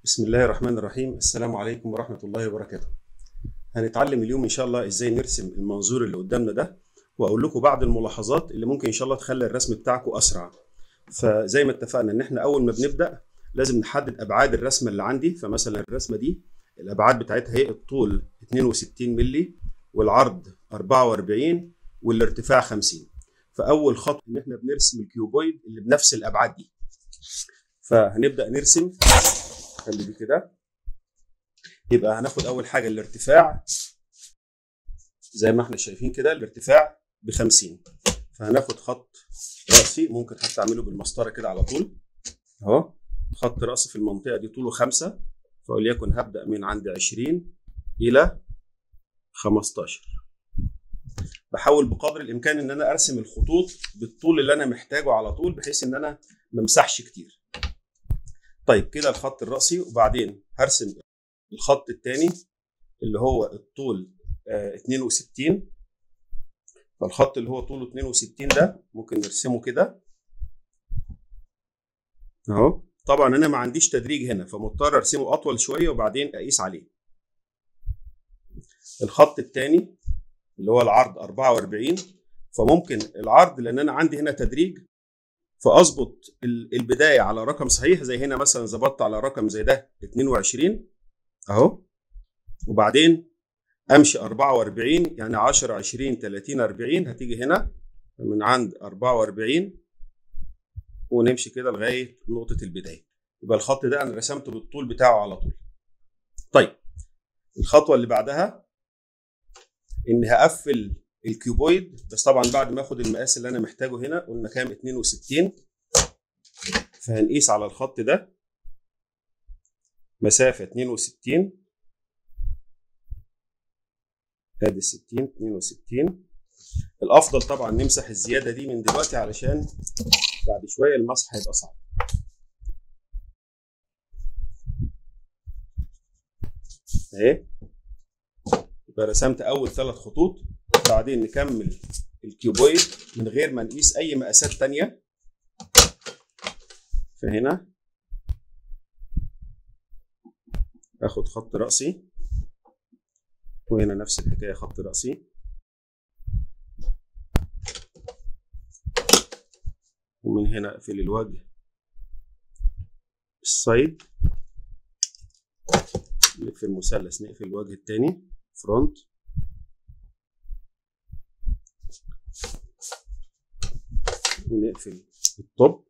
بسم الله الرحمن الرحيم السلام عليكم ورحمة الله وبركاته هنتعلم اليوم إن شاء الله إزاي نرسم المنظور اللي قدامنا ده وأقول لكم بعض الملاحظات اللي ممكن إن شاء الله تخلي الرسم بتاعكم أسرع فزي ما اتفقنا إن إحنا أول ما بنبدأ لازم نحدد أبعاد الرسمة اللي عندي فمثلا الرسمة دي الأبعاد بتاعتها هي الطول 62 مللي والعرض 44 والارتفاع 50 فأول خطوة إن إحنا بنرسم الكيوبويد اللي بنفس الأبعاد دي فهنبدأ نرسم خلي دي كده يبقى هناخد اول حاجه الارتفاع زي ما احنا شايفين كده الارتفاع ب 50 فهناخد خط راسي ممكن حتى اعمله بالمسطره كده على طول اهو خط راسي في المنطقه دي طوله 5 فوليكن هبدا من عند 20 الى 15 بحاول بقدر الامكان ان انا ارسم الخطوط بالطول اللي انا محتاجه على طول بحيث ان انا ما امسحش كتير طيب كده الخط الرأسي وبعدين هرسم الخط الثاني اللي هو الطول آه 62 فالخط اللي هو طوله 62 ده ممكن نرسمه كده اهو طبعا انا ما عنديش تدريج هنا فمضطر ارسمه اطول شويه وبعدين اقيس عليه الخط الثاني اللي هو العرض 44 فممكن العرض لان انا عندي هنا تدريج فاظبط البدايه على رقم صحيح زي هنا مثلا ظبطت على رقم زي ده 22 اهو وبعدين امشي 44 يعني 10 20 30 40 هتيجي هنا من عند 44 ونمشي كده لغايه نقطه البدايه يبقى الخط ده انا رسمته بالطول بتاعه على طول طيب الخطوه اللي بعدها اني هقفل الكيوبويد بس طبعا بعد ما اخد المقاس اللي انا محتاجه هنا قلنا كام 62 فهنقيس على الخط ده مسافة 62 ادي 60 62 الافضل طبعا نمسح الزيادة دي من دلوقتي علشان بعد شوية المسح هيبقى صعب اهي يبقى رسمت اول ثلاث خطوط بعدين نكمل الكيوبويد من غير ما نقيس اي مقاسات تانية فهنا اخد خط رأسي وهنا نفس الحكاية خط رأسي ومن هنا اقفل الوجه السايد نقفل المثلث نقفل الوجه التاني فرونت ونقفل الطب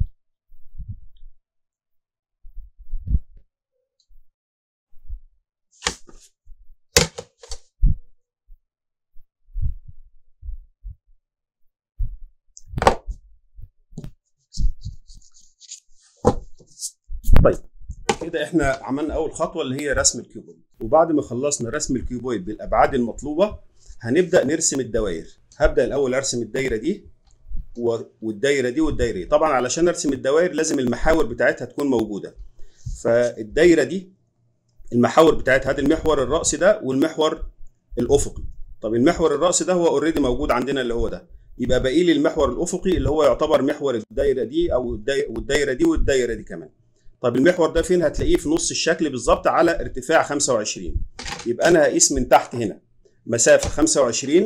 طيب كده احنا عملنا اول خطوه اللي هي رسم الكيوبويد وبعد ما خلصنا رسم الكيوبويد بالابعاد المطلوبه هنبدا نرسم الدوائر هبدا الاول ارسم الدايره دي والدايره دي والدايره دي طبعا علشان ارسم الدوائر لازم المحاور بتاعتها تكون موجوده فالدايره دي المحاور بتاعتها هذا المحور الرأسي ده والمحور الافقي طب المحور الرأسي ده هو اوريدي موجود عندنا اللي هو ده يبقى باقي لي المحور الافقي اللي هو يعتبر محور الدايره دي او والدايره دي والدايره دي كمان طب المحور ده فين هتلاقيه في نص الشكل بالظبط على ارتفاع 25 يبقى انا هقيس من تحت هنا مسافه 25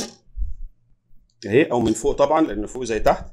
اهي او من فوق طبعا لان فوق زي تحت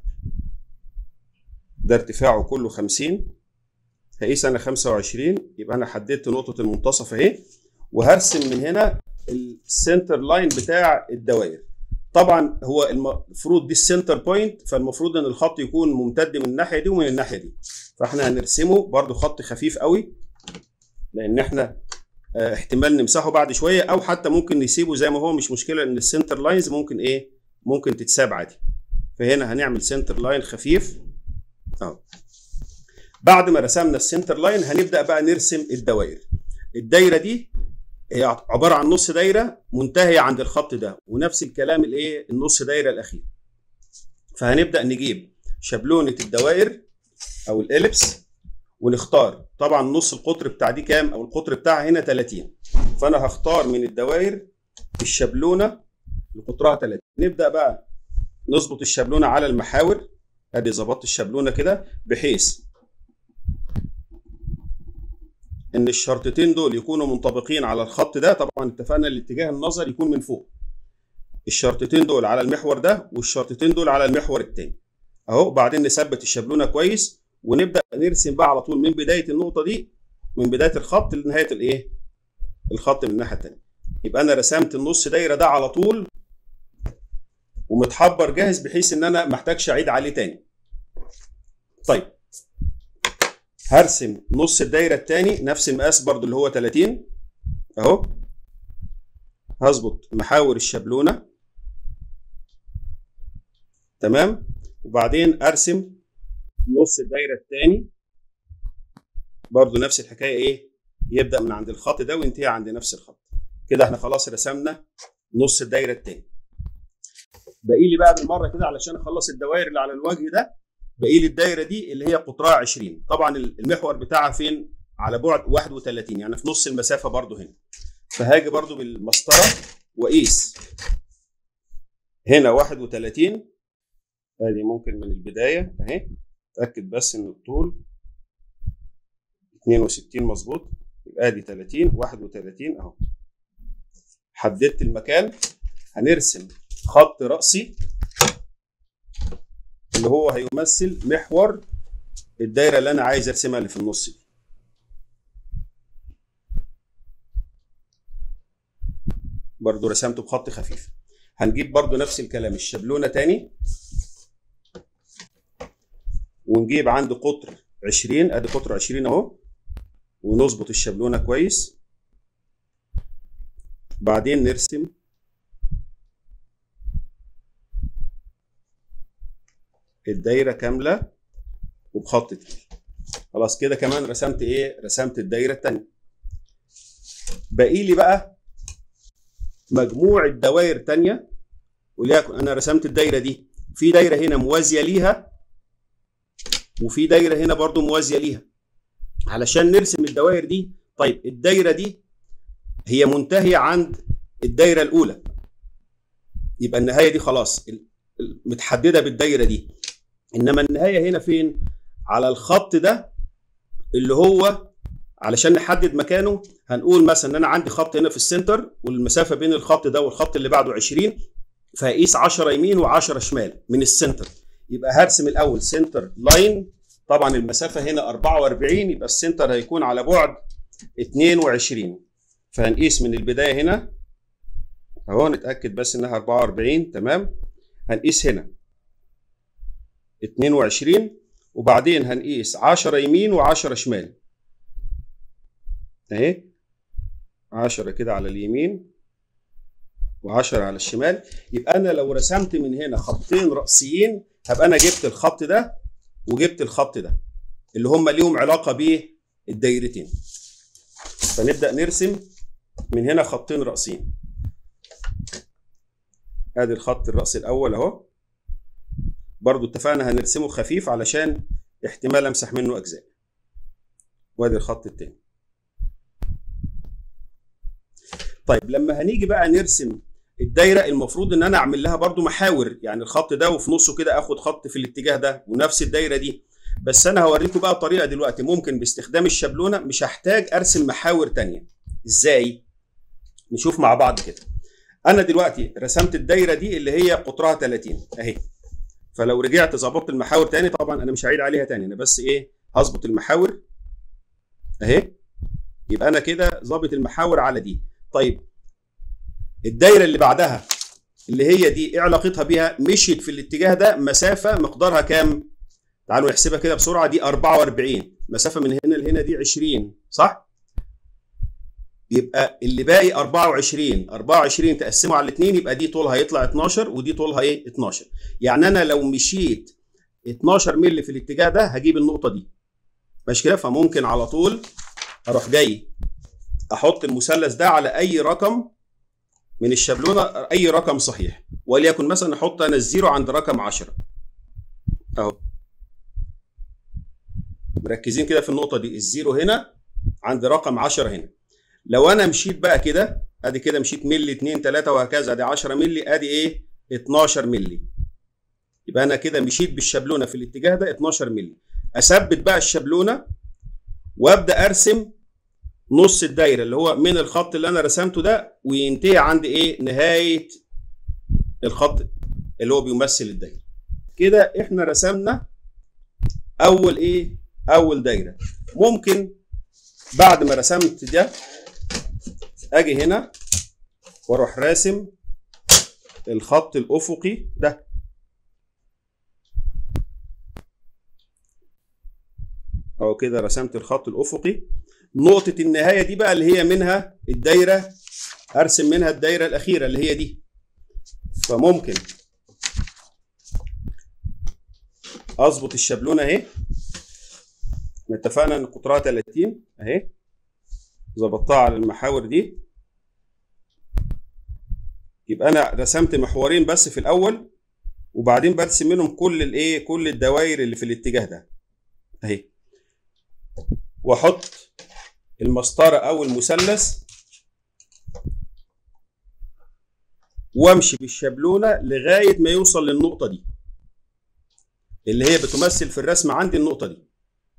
ده ارتفاعه كله 50 هقيس انا 25 يبقى انا حددت نقطه المنتصف اهي وهرسم من هنا السنتر لاين بتاع الدوائر طبعا هو المفروض دي السنتر بوينت فالمفروض ان الخط يكون ممتد من الناحيه دي ومن الناحيه دي فاحنا هنرسمه برده خط خفيف قوي لان احنا اه احتمال نمسحه بعد شويه او حتى ممكن نسيبه زي ما هو مش مشكله ان السنتر لاينز ممكن ايه ممكن تتساب عادي فهنا هنعمل سنتر لاين خفيف اهو بعد ما رسمنا السنتر لاين هنبدا بقى نرسم الدوائر الدايره دي هي عباره عن نص دايره منتهيه عند الخط ده ونفس الكلام الايه النص دايره الاخير فهنبدا نجيب شابلونه الدوائر او الاليبس ونختار طبعا نص القطر بتاع دي كام او القطر بتاعها هنا 30 فانا هختار من الدوائر الشابلونه اللي قطرها 30 نبدا بقى نظبط الشابلونه على المحاور ادي ظبطت الشابلونه كده بحيث ان الشرطتين دول يكونوا منطبقين على الخط ده طبعا اتفقنا الاتجاه النظر يكون من فوق الشرطتين دول على المحور ده والشرطتين دول على المحور التاني اهو بعدين نثبت الشابلونه كويس ونبدا نرسم بقى على طول من بدايه النقطه دي من بدايه الخط لنهايه الايه الخط من الناحيه الثانيه يبقى انا رسمت النص دايره ده على طول ومتحبر جاهز بحيث ان انا ما احتاجش اعيد عليه تاني طيب هرسم نص الدايره الثاني نفس المقاس برضو اللي هو 30 اهو هظبط محاور الشابلونه تمام وبعدين ارسم نص الدايره الثاني برضو نفس الحكايه ايه يبدا من عند الخط ده وينتهي عند نفس الخط كده احنا خلاص رسمنا نص الدايره الثاني باقي لي بقى بالمره كده علشان اخلص الدوائر اللي على الوجه ده باقي لي الدايره دي اللي هي قطرها 20 طبعا المحور بتاعها فين على بعد 31 يعني في نص المسافه برضو هنا فهاجي برضو بالمسطره واقيس هنا 31 ادي ممكن من البدايه اهي اتاكد بس ان الطول 62 مظبوط يبقى ادي 30 31 اهو حددت المكان هنرسم خط رأسي اللي هو هيمثل محور الدايرة اللي أنا عايز أرسمها اللي في النص دي. برضو رسمته بخط خفيف هنجيب برضو نفس الكلام الشبلونة تاني ونجيب عند قطر 20 ادي قطر 20 اهو ونظبط الشبلونة كويس بعدين نرسم الدايره كامله وبخط تقيل خلاص كده كمان رسمت ايه رسمت الدايره الثانيه باقي لي بقى مجموعه دوائر ثانيه وليكن انا رسمت الدايره دي في دايره هنا موازيه ليها وفي دايره هنا برضو موازيه ليها علشان نرسم الدوائر دي طيب الدايره دي هي منتهيه عند الدايره الاولى يبقى النهايه دي خلاص متحدده بالدايره دي انما النهايه هنا فين على الخط ده اللي هو علشان نحدد مكانه هنقول مثلا ان انا عندي خط هنا في السنتر والمسافه بين الخط ده والخط اللي بعده 20 فهقيس 10 يمين و10 شمال من السنتر يبقى هرسم الاول سنتر لاين طبعا المسافه هنا 44 يبقى السنتر هيكون على بعد 22 فهنقيس من البدايه هنا اهو نتاكد بس انها 44 تمام هنقيس هنا 22 وبعدين هنقيس 10 يمين و10 شمال اهي 10 كده على اليمين و10 على الشمال يبقى انا لو رسمت من هنا خطين رأسيين هبقى انا جبت الخط ده وجبت الخط ده اللي هم ليهم علاقه بالدايرتين فنبدا نرسم من هنا خطين رأسيين ادي الخط الرأسي الاول اهو برضو اتفقنا هنرسمه خفيف علشان احتمال امسح منه اجزاء وادي الخط التاني طيب لما هنيجي بقى نرسم الدايره المفروض ان انا اعمل لها برضو محاور يعني الخط ده وفي نصه كده اخد خط في الاتجاه ده ونفس الدايره دي بس انا هوريكم بقى طريقه دلوقتي ممكن باستخدام الشابلونه مش هحتاج ارسم محاور تانية ازاي نشوف مع بعض كده انا دلوقتي رسمت الدايره دي اللي هي قطرها 30 اهي فلو رجعت ظبطت المحاور تاني طبعا انا مش هعيد عليها تاني انا بس ايه هظبط المحاور اهي يبقى انا كده ظابط المحاور على دي طيب الدايره اللي بعدها اللي هي دي ايه علاقتها بيها مشيت في الاتجاه ده مسافه مقدارها كام تعالوا نحسبها كده بسرعه دي 44 مسافه من هنا لهنا دي 20 صح يبقى اللي باقي 24 24 تقسمه على الاثنين يبقى دي طولها يطلع 12 ودي طولها ايه 12 يعني انا لو مشيت 12 مللي في الاتجاه ده هجيب النقطه دي ماشي كده فممكن على طول اروح جاي احط المثلث ده على اي رقم من الشابلونه اي رقم صحيح وليكن مثلا احط انا الزيرو عند رقم 10 اهو مركزين كده في النقطه دي الزيرو هنا عند رقم 10 هنا لو انا مشيت بقى كده ادي كده مشيت ملي 2 3 وهكذا ادي 10 ملي ادي ايه 12 ملي يبقى انا كده مشيت بالشابلونه في الاتجاه ده 12 ملي اثبت بقى الشابلونه وابدا ارسم نص الدايره اللي هو من الخط اللي انا رسمته ده وينتهي عند ايه نهايه الخط اللي هو بيمثل الدايره كده احنا رسمنا اول ايه اول دايره ممكن بعد ما رسمت ده اجي هنا واروح راسم الخط الافقي ده اهو كده رسمت الخط الافقي نقطة النهاية دي بقى اللي هي منها الدايرة ارسم منها الدايرة الأخيرة اللي هي دي فممكن اظبط الشابلونة اهي اتفقنا ان قطرها 30 اهي ظبطتها على المحاور دي يبقى انا رسمت محورين بس في الاول وبعدين برسم منهم كل الايه كل الدوائر اللي في الاتجاه ده اهي واحط المسطره او المثلث وامشي بالشابلونه لغايه ما يوصل للنقطه دي اللي هي بتمثل في الرسم عندي النقطه دي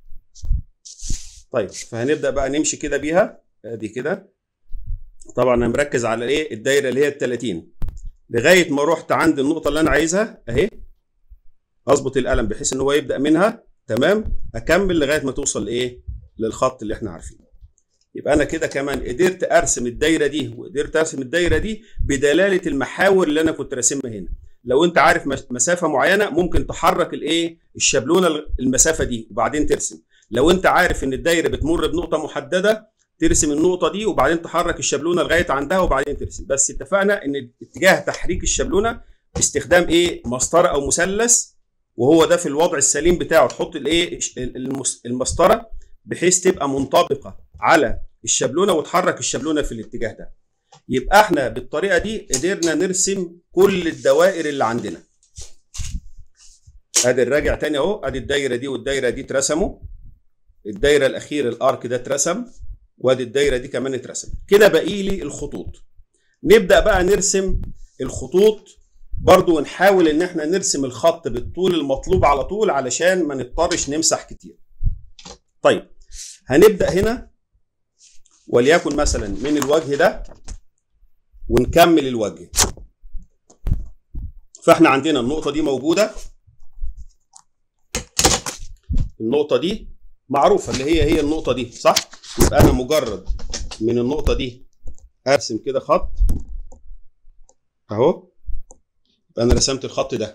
طيب فهنبدا بقى نمشي كده بيها ادي كده طبعا انا مركز على ايه الدايره اللي هي ال 30 لغايه ما رحت عند النقطه اللي انا عايزها اهي اظبط القلم بحيث ان هو يبدا منها تمام اكمل لغايه ما توصل لايه للخط اللي احنا عارفينه يبقى انا كده كمان قدرت ارسم الدايره دي وقدرت ارسم الدايره دي بدلاله المحاور اللي انا كنت راسمها هنا لو انت عارف مسافه معينه ممكن تحرك الايه الشابلونه المسافه دي وبعدين ترسم لو انت عارف ان الدايره بتمر بنقطه محدده ترسم النقطه دي وبعدين تحرك الشابلونه لغايه عندها وبعدين ترسم بس اتفقنا ان اتجاه تحريك الشابلونه باستخدام ايه مسطره او مثلث وهو ده في الوضع السليم بتاعه تحط الايه المسطره بحيث تبقى منطبقه على الشابلونه وتحرك الشابلونه في الاتجاه ده يبقى احنا بالطريقه دي قدرنا نرسم كل الدوائر اللي عندنا ادي الراجع تاني اهو ادي الدايره دي والدايره دي اترسموا الدايره الاخيره الارك ده اترسم وادي الدايره دي كمان اترسم كده باقي لي الخطوط نبدا بقى نرسم الخطوط برضو ونحاول ان احنا نرسم الخط بالطول المطلوب على طول علشان ما نضطرش نمسح كتير طيب هنبدا هنا وليكن مثلا من الوجه ده ونكمل الوجه فاحنا عندنا النقطه دي موجوده النقطه دي معروفه اللي هي هي النقطه دي صح يبقى انا مجرد من النقطه دي ارسم كده خط اهو يبقى انا رسمت الخط ده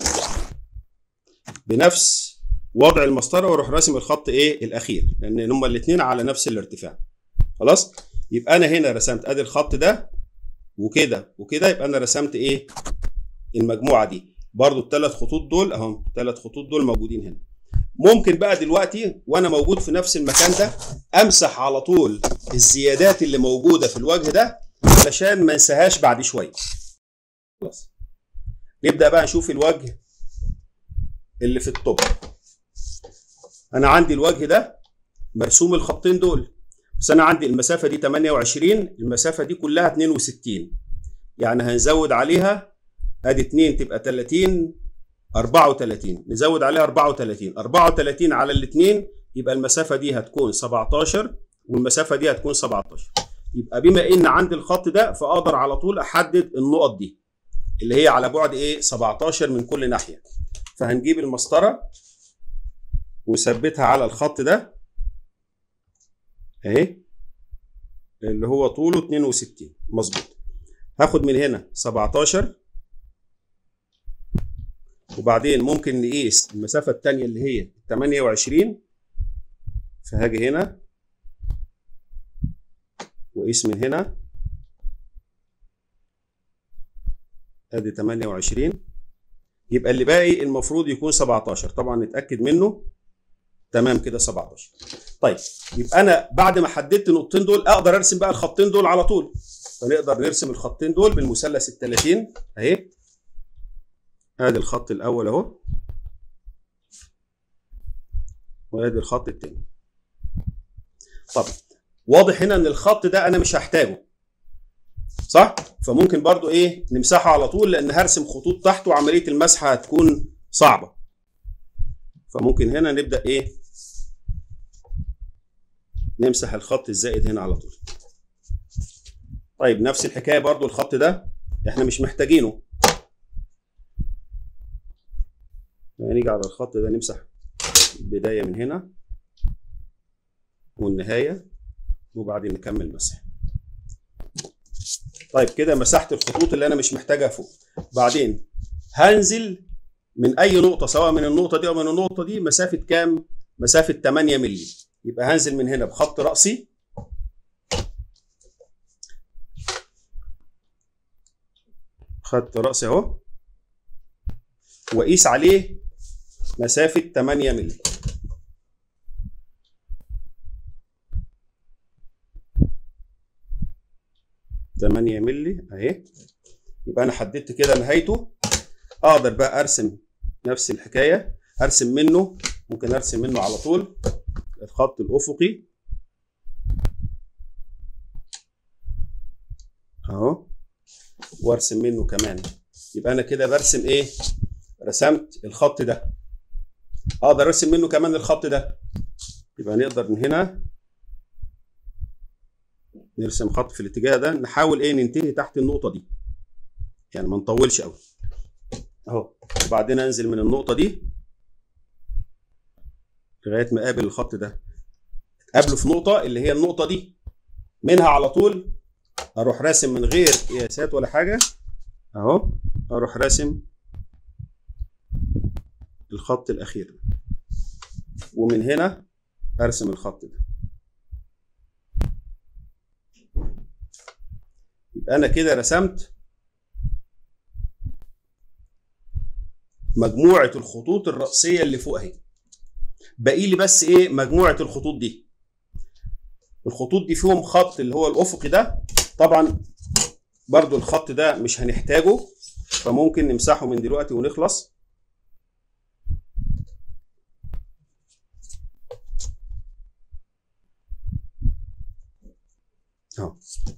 بنفس وضع المسطره واروح راسم الخط ايه الاخير لان هما الاثنين على نفس الارتفاع خلاص يبقى انا هنا رسمت ادي الخط ده وكده وكده يبقى انا رسمت ايه المجموعه دي برضو الثلاث خطوط دول اهم الثلاث خطوط دول موجودين هنا ممكن بقى دلوقتي وانا موجود في نفس المكان ده امسح على طول الزيادات اللي موجوده في الوجه ده علشان ما انساهاش بعد شويه خلاص نبدا بقى نشوف الوجه اللي في الطب انا عندي الوجه ده مرسوم الخطين دول بس انا عندي المسافه دي 28 المسافه دي كلها 62 يعني هنزود عليها ادي 2 تبقى 30 34 نزود عليها 34 34 على الاثنين يبقى المسافه دي هتكون 17 والمسافه دي هتكون 17 يبقى بما ان عندي الخط ده فاقدر على طول احدد النقط دي اللي هي على بعد ايه 17 من كل ناحيه فهنجيب المسطره ونثبتها على الخط ده اهي اللي هو طوله 62 مظبوط هاخد من هنا 17 وبعدين ممكن نقيس المسافة التانية اللي هي 28 فهاجي هنا وقيس من هنا ادي 28 يبقى اللي باقي المفروض يكون 17 طبعا نتأكد منه تمام كده 17 طيب يبقى انا بعد ما حددت النقطتين دول اقدر ارسم بقى الخطين دول على طول فنقدر نرسم الخطين دول بالمثلث ال 30 اهي ادي الخط الاول اهو وادي الخط الثاني طب واضح هنا ان الخط ده انا مش هحتاجه صح فممكن برضو ايه نمسحه على طول لان هرسم خطوط تحته وعمليه المسح هتكون صعبه فممكن هنا نبدا ايه نمسح الخط الزائد هنا على طول طيب نفس الحكايه برضو الخط ده احنا مش محتاجينه نيجي على الخط ده نمسح البدايه من هنا والنهايه وبعدين نكمل مسح طيب كده مسحت الخطوط اللي انا مش محتاجها فوق بعدين هنزل من اي نقطه سواء من النقطه دي او من النقطه دي مسافه كام مسافه 8 مللي يبقى هنزل من هنا بخط راسي خط راسي اهو واقيس عليه مسافه 8 مللي تمانية مللي اهي يبقى انا حددت كده نهايته اقدر بقى ارسم نفس الحكايه ارسم منه ممكن ارسم منه على طول الخط الافقي اهو وارسم منه كمان يبقى انا كده برسم ايه رسمت الخط ده اقدر ارسم منه كمان الخط ده يبقى نقدر من هنا نرسم خط في الاتجاه ده نحاول ايه ننتهي تحت النقطه دي يعني ما نطولش قوي اهو وبعدين انزل من النقطه دي لغايه ما اقابل الخط ده قابله في نقطه اللي هي النقطه دي منها على طول اروح راسم من غير قياسات ولا حاجه اهو اروح راسم الخط الاخير ده ومن هنا ارسم الخط ده يبقى انا كده رسمت مجموعه الخطوط الرأسيه اللي فوق اهي باقي لي بس ايه مجموعه الخطوط دي الخطوط دي فيهم خط اللي هو الافقي ده طبعا برضو الخط ده مش هنحتاجه فممكن نمسحه من دلوقتي ونخلص اهو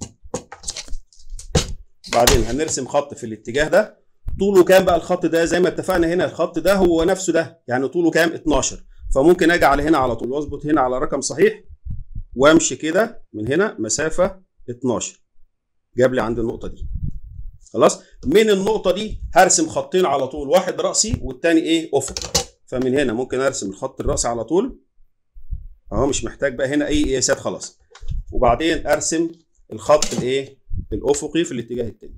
بعدين هنرسم خط في الاتجاه ده طوله كام بقى الخط ده زي ما اتفقنا هنا الخط ده هو نفسه ده يعني طوله كام 12 فممكن اجي على هنا على طول واظبط هنا على رقم صحيح وامشي كده من هنا مسافه 12 جاب لي عند النقطه دي خلاص من النقطه دي هرسم خطين على طول واحد راسي والتاني ايه افق فمن هنا ممكن ارسم الخط الراسي على طول اهو مش محتاج بقى هنا اي قياسات خلاص وبعدين ارسم الخط الايه الافقي في الاتجاه التاني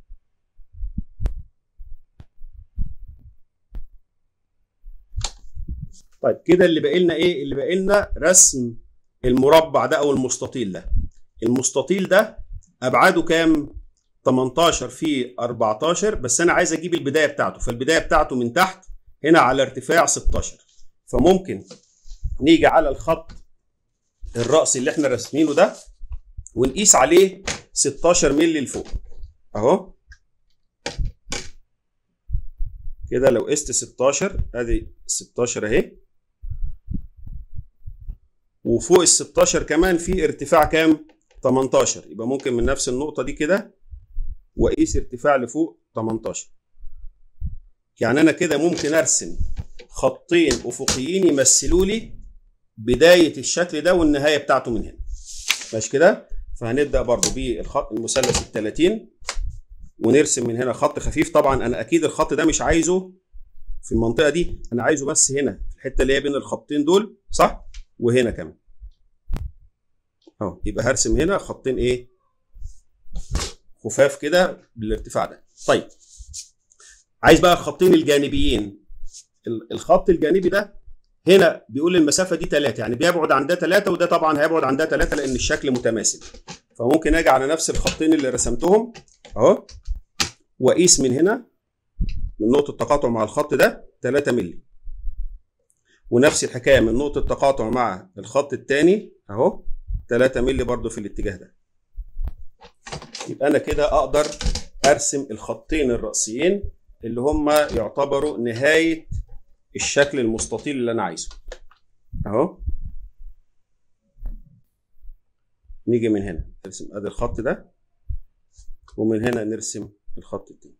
طيب كده اللي باقي لنا ايه اللي باقي لنا رسم المربع ده او المستطيل ده المستطيل ده ابعاده كام 18 في 14 بس انا عايز اجيب البدايه بتاعته فالبدايه بتاعته من تحت هنا على ارتفاع 16 فممكن نيجي على الخط الرأسي اللي احنا راسمينه ده ونقيس عليه 16 مللي لفوق اهو كده لو قست 16 ادي 16 اهي وفوق ال 16 كمان في ارتفاع كام 18 يبقى ممكن من نفس النقطه دي كده واقيس ارتفاع لفوق 18 يعني انا كده ممكن ارسم خطين افقيين يمثلوا لي بدايه الشكل ده والنهايه بتاعته من هنا ماشي كده فهنبدا برضو بالخط المثلث ال 30 ونرسم من هنا خط خفيف طبعا انا اكيد الخط ده مش عايزه في المنطقه دي انا عايزه بس هنا في الحته اللي هي بين الخطين دول صح وهنا كمان اهو يبقى هرسم هنا خطين ايه خفاف كده بالارتفاع ده طيب عايز بقى الخطين الجانبيين الخط الجانبي ده هنا بيقول المسافه دي 3 يعني بيبعد عن ده 3 وده طبعا هيبعد عن ده 3 لان الشكل متماثل فممكن اجي على نفس الخطين اللي رسمتهم اهو واقيس من هنا من نقطه تقاطع مع الخط ده 3 مللي ونفس الحكايه من نقطه تقاطع مع الخط الثاني اهو 3 مللي برضو في الاتجاه ده يبقى انا كده اقدر ارسم الخطين الرأسيين اللي هم يعتبروا نهايه الشكل المستطيل اللي انا عايزه اهو نيجي من هنا نرسم ادي الخط ده ومن هنا نرسم الخط التاني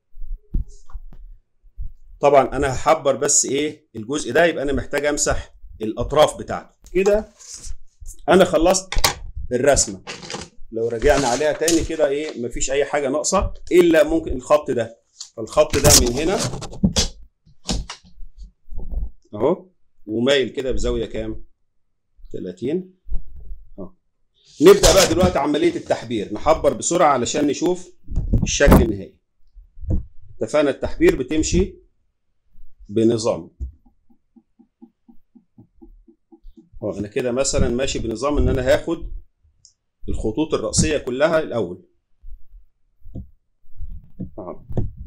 طبعا انا هحبر بس ايه الجزء ده يبقى انا محتاج امسح الاطراف بتاعته كده انا خلصت الرسمه لو رجعنا عليها تاني كده ايه مفيش اي حاجه ناقصه الا ممكن الخط ده فالخط ده من هنا اهو ومايل كده بزاويه كام 30 اهو نبدا بقى دلوقتي عمليه التحبير نحبر بسرعه علشان نشوف الشكل النهائي اتفقنا التحبير بتمشي بنظام اه انا كده مثلا ماشي بنظام ان انا هاخد الخطوط الرأسية كلها الأول اه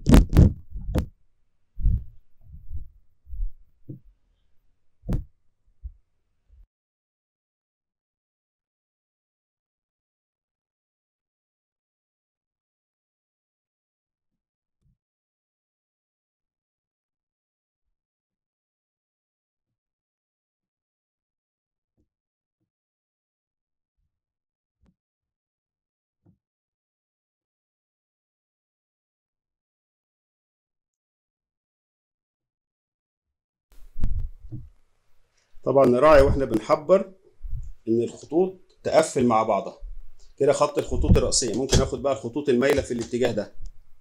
طبعا نراعي واحنا بنحبر ان الخطوط تقفل مع بعضها كده خط الخطوط الرأسية ممكن اخد بقى الخطوط المايلة في الاتجاه ده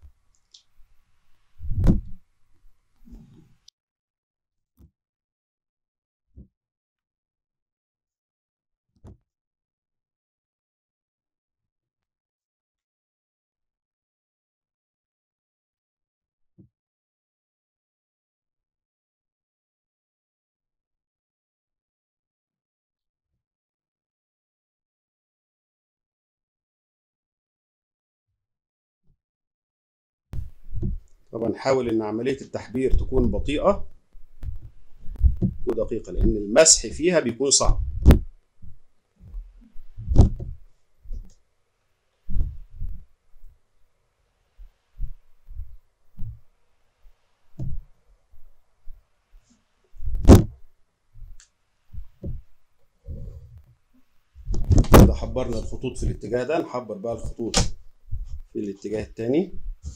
طبعا نحاول ان عملية التحبير تكون بطيئة ودقيقة لان المسح فيها بيكون صعب كده حبرنا الخطوط في الاتجاه ده نحبر بقى الخطوط في الاتجاه التاني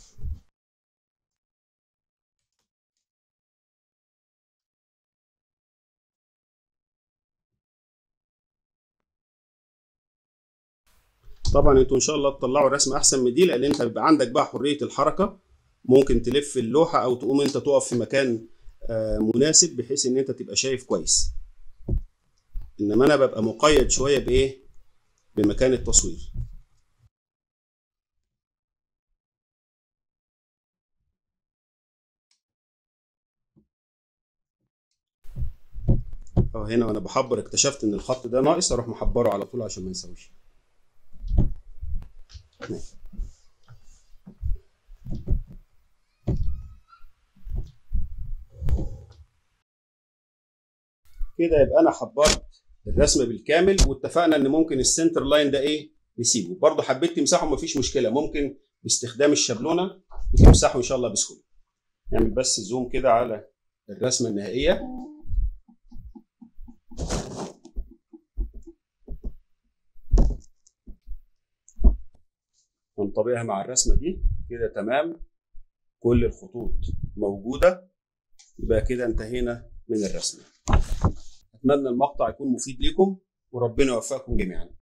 طبعا انتوا ان شاء الله تطلعوا رسمه احسن من دي لان انت بيبقى عندك بقى حريه الحركه ممكن تلف اللوحه او تقوم انت تقف في مكان مناسب بحيث ان انت تبقى شايف كويس انما انا ببقى مقيد شويه بايه بمكان التصوير اه هنا وانا بحبر اكتشفت ان الخط ده ناقص اروح محبره على طول عشان ما يساويش كده يبقى انا حبرت الرسم بالكامل واتفقنا ان ممكن السنتر لاين ده ايه نسيبه برضه حبيت تمسحه مفيش مشكله ممكن باستخدام الشابلونه وتمسحه ان شاء الله بسهوله نعمل بس زوم كده على الرسمه النهائيه ونطبقها مع الرسمه دي كده تمام كل الخطوط موجوده يبقى كده انتهينا من الرسمه اتمنى المقطع يكون مفيد لكم وربنا يوفقكم جميعا